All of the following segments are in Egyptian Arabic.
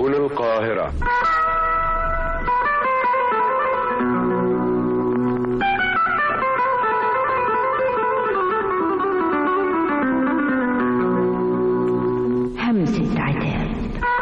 سبل القاهرة همسة عتاب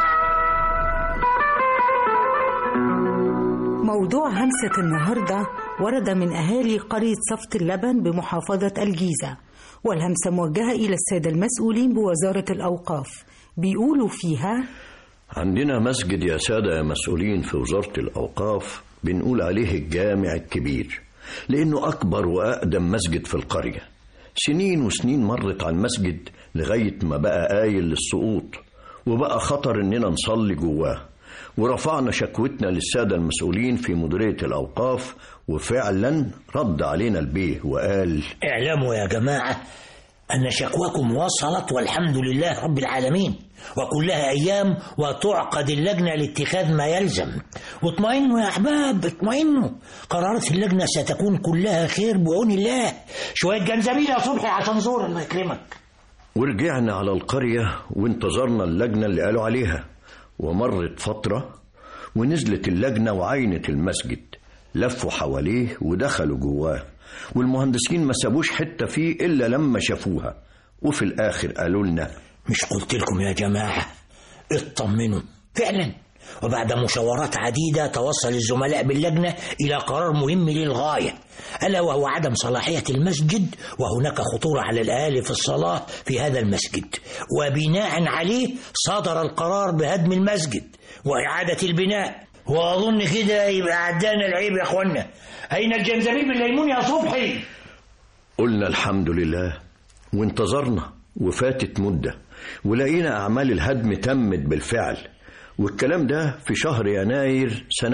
موضوع همسة النهاردة ورد من أهالي قرية صفت اللبن بمحافظة الجيزة والهمسة موجهة إلى السادة المسؤولين بوزارة الأوقاف بيقولوا فيها عندنا مسجد يا سادة يا مسؤولين في وزارة الأوقاف بنقول عليه الجامع الكبير لأنه أكبر وأقدم مسجد في القرية سنين وسنين مرت على المسجد لغاية ما بقى قايل للسقوط وبقى خطر إننا نصلي جواه ورفعنا شكوتنا للسادة المسؤولين في مديرية الأوقاف وفعلا رد علينا البيه وقال اعلموا يا جماعة أن شكواكم وصلت والحمد لله رب العالمين وكلها أيام وتعقد اللجنة لاتخاذ ما يلزم واطمئنوا يا أحباب اطمئنوا قرارات اللجنة ستكون كلها خير بعون الله شوية جنزبيل يا صبحي عشان زور الله يكرمك ورجعنا على القرية وانتظرنا اللجنة اللي قالوا عليها ومرت فترة ونزلت اللجنة وعينت المسجد لفوا حواليه ودخلوا جواه والمهندسين ما سابوش حتة فيه إلا لما شافوها وفي الآخر قالوا لنا مش قلت لكم يا جماعة اطمنوا فعلا وبعد مشاورات عديدة توصل الزملاء باللجنة إلى قرار مهم للغاية ألا وهو عدم صلاحية المسجد وهناك خطورة على الأهالي في الصلاة في هذا المسجد وبناء عليه صدر القرار بهدم المسجد وإعادة البناء وأظن كده يبقى عدانا العيب يا أخوانا أين الجنزبيل بالليمون يا صبحي قلنا الحمد لله وانتظرنا وفاتت مدة ولقينا أعمال الهدم تمت بالفعل والكلام ده في شهر يناير سنة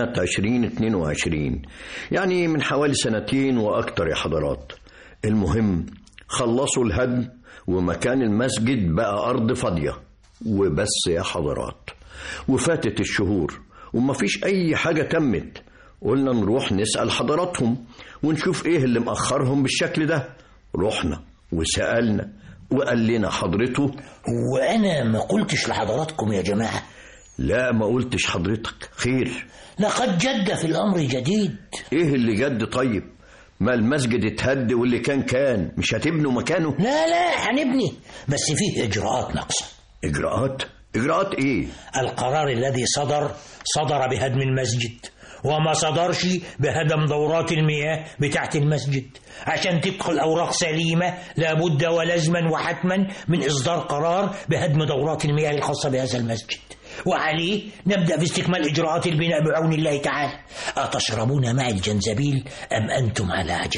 2022 يعني من حوالي سنتين وأكتر يا حضرات المهم خلصوا الهدم ومكان المسجد بقى أرض فاضية وبس يا حضرات وفاتت الشهور ومفيش أي حاجة تمت قلنا نروح نسأل حضراتهم ونشوف إيه اللي مأخرهم بالشكل ده رحنا وسألنا وقال لنا حضرته وأنا ما قلتش لحضراتكم يا جماعة لا ما قلتش حضرتك خير لقد جد في الأمر جديد ايه اللي جد طيب ما المسجد اتهد واللي كان كان مش هتبنوا مكانه لا لا هنبني بس فيه إجراءات ناقصة اجراءات اجراءات ايه القرار الذي صدر صدر بهدم المسجد وما صدرش بهدم دورات المياه بتاعت المسجد عشان تبقى الأوراق سليمة لابد ولازما وحتما من إصدار قرار بهدم دورات المياه الخاصة بهذا المسجد وعليه نبدأ في استكمال إجراءات البناء بعون الله تعالى أتشربون مع الجنزبيل أم أنتم على عجل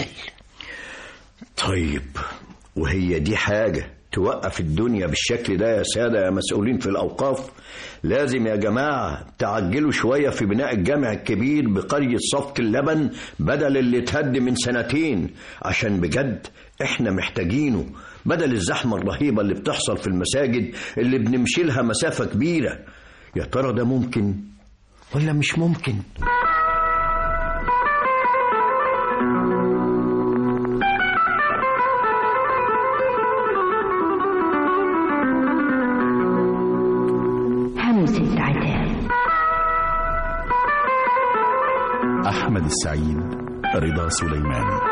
طيب وهي دي حاجة توقف الدنيا بالشكل ده يا سادة يا مسؤولين في الأوقاف لازم يا جماعة تعجلوا شوية في بناء الجامع الكبير بقرية صفت اللبن بدل اللي اتهد من سنتين عشان بجد احنا محتاجينه بدل الزحمة الرهيبة اللي بتحصل في المساجد اللي بنمشي لها مسافة كبيرة يا ترى ده ممكن ولا مش ممكن همسة عتاب أحمد السعيد رضا سليمان